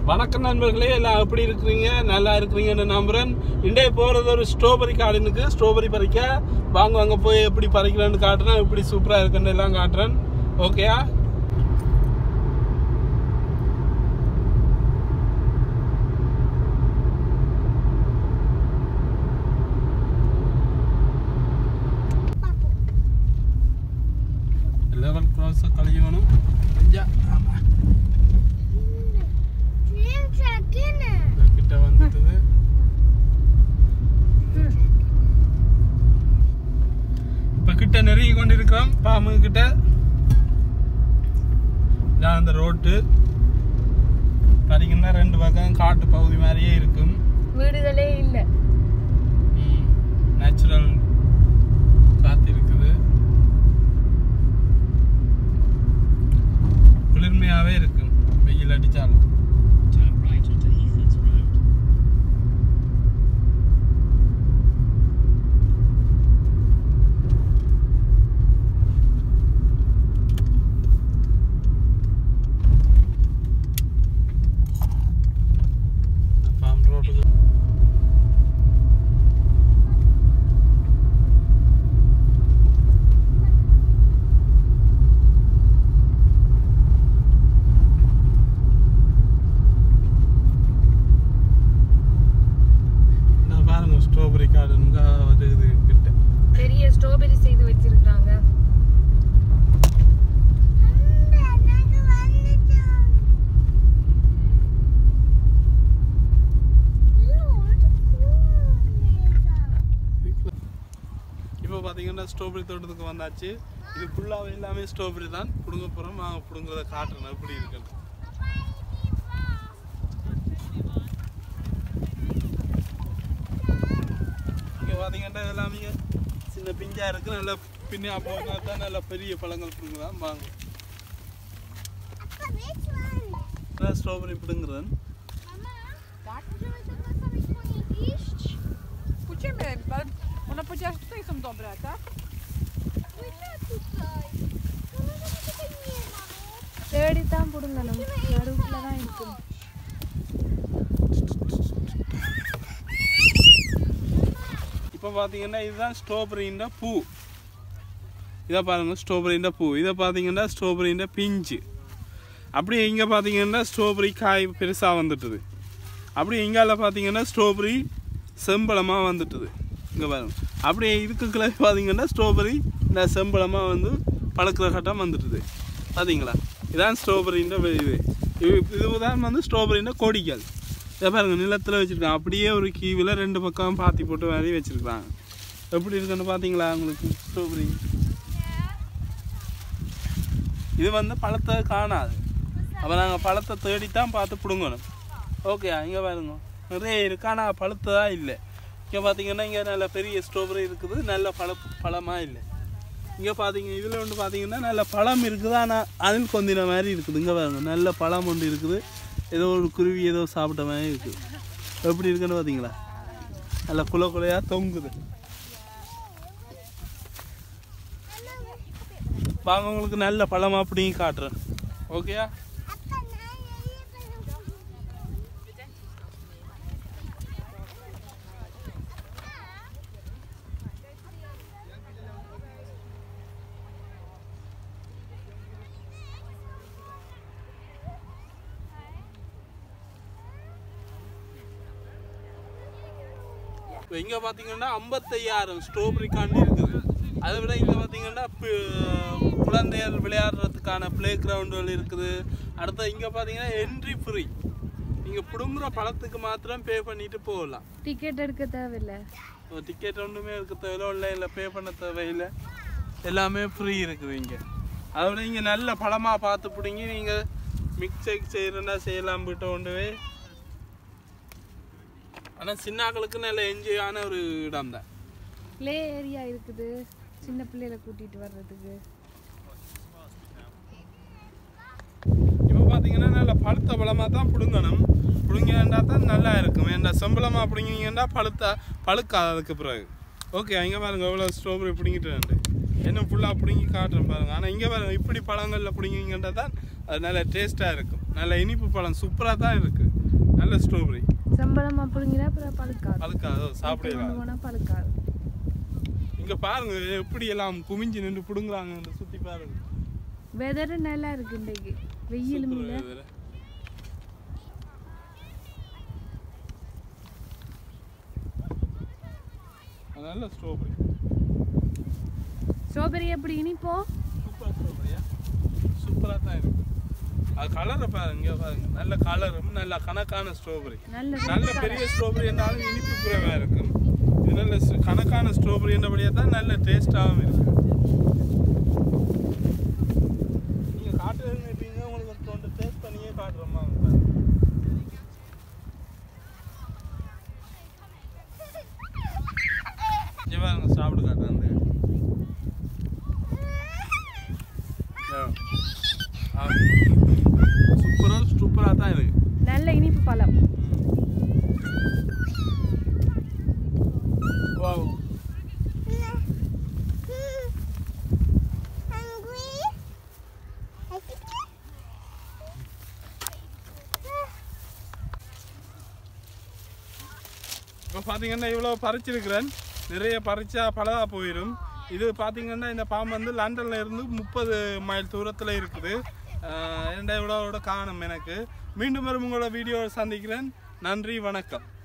வணக்கம் நண்பர்களே எல்லாம் எப்படி இருக்கிறீங்க நல்லா இருக்கிறீங்கன்னு நம்புறேன் இன்றைய போகிறது ஒரு ஸ்ட்ராபெரி கார்டனுக்கு ஸ்ட்ராபெரி பறிக்க வாங்க அங்கே போய் எப்படி பறிக்கிறேன்னு காட்டுறேன் எப்படி சூப்பராக இருக்குன்னு எல்லாம் காட்டுறேன் ஓகேயா லெவல் கிராஸ் கழியணும் கொஞ்சம் ஆமாம் கிட்ட வந்துட்டுது இப்ப கிட்ட நெருங்கி கொண்டிருக்கிறோம் பாம்பு கிட்ட இதான் அந்த ரோட்டு பார்த்தீங்கன்னா ரெண்டு பக்கம் காட்டு பகுதி மாதிரியே இருக்கும் வீடுகளே இல்ல நேச்சுரல் காத்து இருக்குது குளிர்மையாவே இருக்கும் வெயில் அடிச்சாலும் Turn right onto Heathlands Road. Palm ரோட்டுக்கு இந்த பாருங்க ஸ்ட்ராபெரி கார்டனுங்க வருது கிட்ட பெரிய ஸ்ட்ராபெரி செய்து வச்சிருக்காங்க இப்போ பார்த்தீங்கன்னா ஸ்ட்ராபெரி தோட்டத்துக்கு வந்தாச்சு இது ஃபுல்லாகவே எல்லாமே ஸ்ட்ராபெரி தான் பிடுங்க போகிறோம் நாங்கள் பிடுங்குறத காட்டுறேன் எப்படி இருக்குன்னு இங்கே பார்த்தீங்கன்னா எல்லாமே சின்ன பிஞ்சா இருக்கு நல்லா பின்னா போனா தான் நல்ல பெரிய பழங்கள் பிடுங்கலாம் வாங்க ஸ்ட்ராபெரி பிடுங்குறேன் Pójdziemy, ale ona powiedziała, że tutaj są dobre, tak? தேடி தான் புடுங்கணும் நடுவுல தான் இருக்கும் இப்போ பார்த்தீங்கன்னா இதுதான் ஸ்ட்ராபெரின்ற பூ இதை பாருங்க ஸ்ட்ராபெரின்ற பூ இதை பார்த்தீங்கன்னா ஸ்ட்ராபெரின்ற பிஞ்சு அப்படியே இங்கே பார்த்தீங்கன்னா ஸ்ட்ராபெரி காய் பெருசாக வந்துட்டுது அப்படியே இங்கால பார்த்தீங்கன்னா ஸ்ட்ராபெரி செம்பழமாக வந்துட்டுது இங்கே பாருங்க அப்படியே இதுக்கு கிளை பார்த்தீங்கன்னா ஸ்ட்ராபெரி இந்த செம்பழமாக வந்து பழக்கிற கட்டம் வந்துட்டுது பார்த்தீங்களா இதான் ஸ்ட்ராபெரின்ற இது இது இதுதான் வந்து ஸ்ட்ராபெரின்ற கொடிகள் இதை பாருங்க நிலத்தில் வச்சுருக்காங்க அப்படியே ஒரு கீவில் ரெண்டு பக்கம் பாத்தி போட்டு மாதிரி வச்சுருக்காங்க எப்படி இருக்குன்னு பார்த்தீங்களா உங்களுக்கு ஸ்ட்ராபெரி இது வந்து பழத்தை காணாது அப்போ நாங்கள் பழத்தை தேடித்தான் பார்த்து பிடுங்கணும் ஓகே இங்கே பாருங்க நிறைய இருக்கு ஆனால் பழுத்ததா இல்லை இங்கே பார்த்தீங்கன்னா இங்கே நல்ல பெரிய ஸ்ட்ராபெரி இருக்குது நல்ல பழ பழமாக இல்லை இங்கே பார்த்தீங்க இதில் ஒன்று பார்த்தீங்கன்னா நல்ல பழம் இருக்குது ஆனால் அதில் கொந்தின மாதிரி இருக்குது இங்கே பாருங்க நல்ல பழம் ஒன்று இருக்குது ஏதோ ஒரு குருவி ஏதோ சாப்பிட்ட மாதிரி இருக்குது எப்படி இருக்குன்னு பார்த்தீங்களா நல்ல குல குலையாக தொங்குது வாங்க உங்களுக்கு நல்ல பழமா அப்படியும் காட்டுறேன் ஓகேயா இப்போ இங்கே பார்த்தீங்கன்னா ஐம்பத்தையாயிரம் ஸ்ட்ராபெரி காண்டி இருக்குது அதை விட இங்கே பார்த்தீங்கன்னா பி- குழந்தைகள் விளையாடுறதுக்கான ப்ளே கிரவுண்டுகள் இருக்குது அடுத்து இங்கே பார்த்தீங்கன்னா என்ட்ரி ஃப்ரீ நீங்கள் பிடுங்குற பழத்துக்கு மாத்திரம் பே பண்ணிட்டு போகலாம் டிக்கெட் எடுக்க தேவையில்ல டிக்கெட் ஒன்றுமே இருக்க தேவையில்ல இல்லை இல்லை பே பண்ண தேவையில்லை எல்லாமே ஃப்ரீ இருக்குது இங்கே அதை விட இங்கே நல்ல பழமாக பார்த்து பிடிங்கி நீங்கள் மிக்சேக் செய்கிறனா செய்யலாம் போயிட்டு கொண்டு போய் ஆனால் சின்னாக்களுக்கு நல்ல என்ஜாயான ஒரு இடம் தான் ப்ளே ஏரியா இருக்குது சின்ன பிள்ளைகளை கூட்டிட்டு வர்றதுக்கு இப்போ பார்த்தீங்கன்னா நல்ல பழுத்த பழமாக தான் பிடுங்கணும் பிடுங்கினா தான் நல்லா இருக்கும் ஏன்டா செம்பளமாக பிடுங்கிங்கன்னா பழுத்தா பழுக்காது அதுக்கு பிறகு ஓகே இங்கே பாருங்க எவ்வளோ ஸ்ட்ராபெரி பிடுங்கிட்டு இன்னும் ஃபுல்லாக பிடுங்கி காட்டுறேன் பாருங்க ஆனால் இங்கே பாருங்க இப்படி பழங்களில் பிடுங்கிங்கன்னா தான் அது நல்ல டேஸ்ட்டாக இருக்கும் நல்ல இனிப்பு பழம் சூப்பராக தான் இருக்குது நல்ல ஸ்ட்ராபெரி சம்பளம் அப்படிங்கிற அப்புறம் பழுக்காது அதுக்காக கொண்டு சாப்பிடலாம் போனா பழுக்காது இங்க பாருங்க எப்படி எல்லாம் குமிஞ்சு நின்று புடுங்குறாங்க சுத்தி பாருங்க வெதர் நல்லா இருக்கு இன்றைக்கு வெயிலும் சூப்பர் இல்லை weather. அது நல்ல ஸ்ட்ராபெரி ஸ்ட்ராபெரி எப்படி இனிப்போ சூப்பர் ஸ்ட்ராபெரியா சூப்பராக தான் இருக்கு அது கலரை பாருங்க பாருங்க நல்ல கலரும் நல்ல கணக்கான ஸ்ட்ராபெரி நல்ல நல்ல பெரிய ஸ்ட்ராபெரி என்றாலும் இனிப்பு குறைவா இருக்கும் இது நல்ல ஸ்- கணக்கான ஸ்ட்ராபெரி என்றபடியே தான் நல்ல டேஸ்டாகவும் இருக்கு நீங்க காட்டுறதுன்னு இருப்பீங்க உங்களுக்கு ஒரு டேஸ்ட் பண்ணியே காட்டுறோமா இங்க பாருங்க சாப்பிட்டு காட்டுறேன் அந்த சூப்பரா சூப்பரா தான் இருக்கு நல்ல இனிப்பு பழம் Wow. இப்போ பார்த்தீங்கன்னா இவ்வளோ பறிச்சிருக்கிறேன் நிறைய பறிச்சா பலதா போயிடும் இது பார்த்தீங்கன்னா இந்த பாம்பு வந்து லண்டன்ல இருந்து முப்பது மைல் தூரத்தில் இருக்குது ஆஹ் இரண்டா இவ்வளோட காணும் எனக்கு மீண்டும் வரும் உங்களோட வீடியோவை சந்திக்கிறேன் நன்றி வணக்கம்